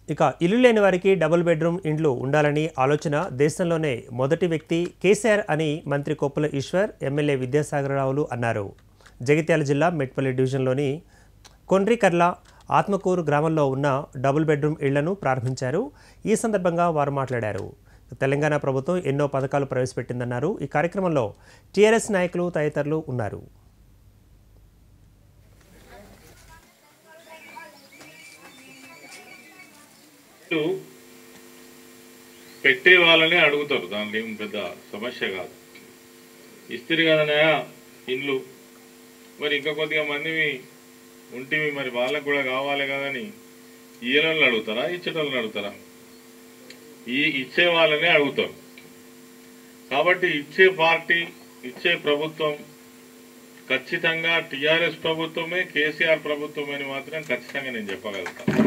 ఇక ఇల్లు లేని వారికి డబుల్ బెడ్రూమ్ ఇండ్లు ఉండాలని ఆలోచన దేశంలోనే మొదటి వ్యక్తి కేసీఆర్ అని మంత్రి కొప్పుల ఈశ్వర్ ఎమ్మెల్యే విద్యాసాగరరావులు అన్నారు జగిత్యాల జిల్లా మెట్పల్లి డివిజన్లోని కొండ్రికర్ల ఆత్మకూరు గ్రామంలో ఉన్న డబుల్ బెడ్రూమ్ ఇళ్లను ప్రారంభించారు ఈ సందర్భంగా వారు మాట్లాడారు తెలంగాణ ప్రభుత్వం ఎన్నో పథకాలు ప్రవేశపెట్టిందన్నారు ఈ కార్యక్రమంలో టీఆర్ఎస్ నాయకులు తదితరులు ఉన్నారు ఇల్లు పెట్టే వాళ్ళనే అడుగుతారు దాంట్లో ఏం పెద్ద సమస్య కాదు ఇస్త్రీ కదనయా ఇండ్లు మరి ఇంకా కొద్దిగా మంది ఉంటివి మరి వాళ్ళకు కూడా కావాలి కదని ఈయనోళ్ళు అడుగుతారా ఇచ్చేటోళ్ళని అడుగుతారా ఈ ఇచ్చే వాళ్ళనే అడుగుతారు కాబట్టి ఇచ్చే పార్టీ ఇచ్చే ప్రభుత్వం ఖచ్చితంగా టిఆర్ఎస్ ప్రభుత్వమే కేసీఆర్ ప్రభుత్వమే అని మాత్రం ఖచ్చితంగా నేను చెప్పగలుగుతాను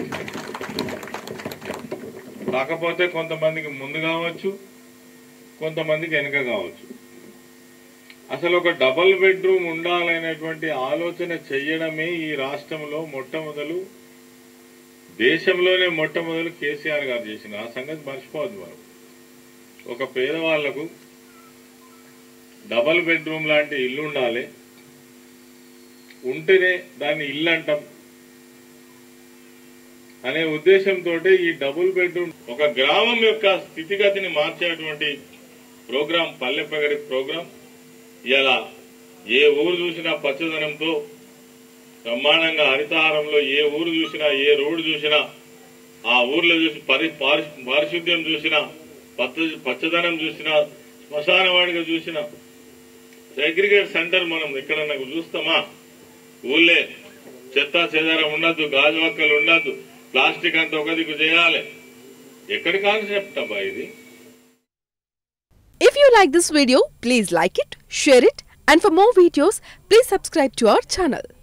కాకపోతే కొంతమందికి ముందు కావచ్చు కొంతమందికి వెనుక కావచ్చు అసలు ఒక డబల్ బెడ్రూమ్ ఉండాలనేటువంటి ఆలోచన చెయ్యడమే ఈ రాష్ట్రంలో మొట్టమొదలు దేశంలోనే మొట్టమొదలు కేసీఆర్ గారు చేసిన ఆ సంగతి మర్చిపోవద్దు మనం ఒక పేదవాళ్లకు డబల్ బెడ్రూమ్ లాంటి ఇల్లు ఉండాలి ఉంటేనే దాన్ని ఇల్లు అంటాం అనే ఉద్దేశంతో ఈ డబుల్ బెడ్రూమ్ ఒక గ్రామం యొక్క స్థితిగతిని మార్చేటువంటి ప్రోగ్రాం పల్లె ప్రగతి ప్రోగ్రాం ఇలా ఏ ఊరు చూసినా పచ్చదనంతో బ్రహ్మాండంగా హరితహారంలో ఏ ఊరు చూసినా ఏ రోడ్డు చూసినా ఆ ఊర్లో చూసి పరి పారి- పారిశుద్ధ్యం చూసినా పచ్చ పచ్చదనం చూసినా శ్మశాన వాడిగా చూసినా సెగ్రిగేట్ సెంటర్ మనం ఎక్కడన్నా చూస్తామా ఊళ్ళే చెత్త చెదారం ఉండద్దు గాజు వక్కలు ఉండద్దు ప్లాస్టిక్ అంతా ఒక దిక్కు చేయాలి ఎక్కడి కాన్సెప్ట్ అబ్బా ఇది If you like this video, please like it, share it, and for more videos, please subscribe to our channel.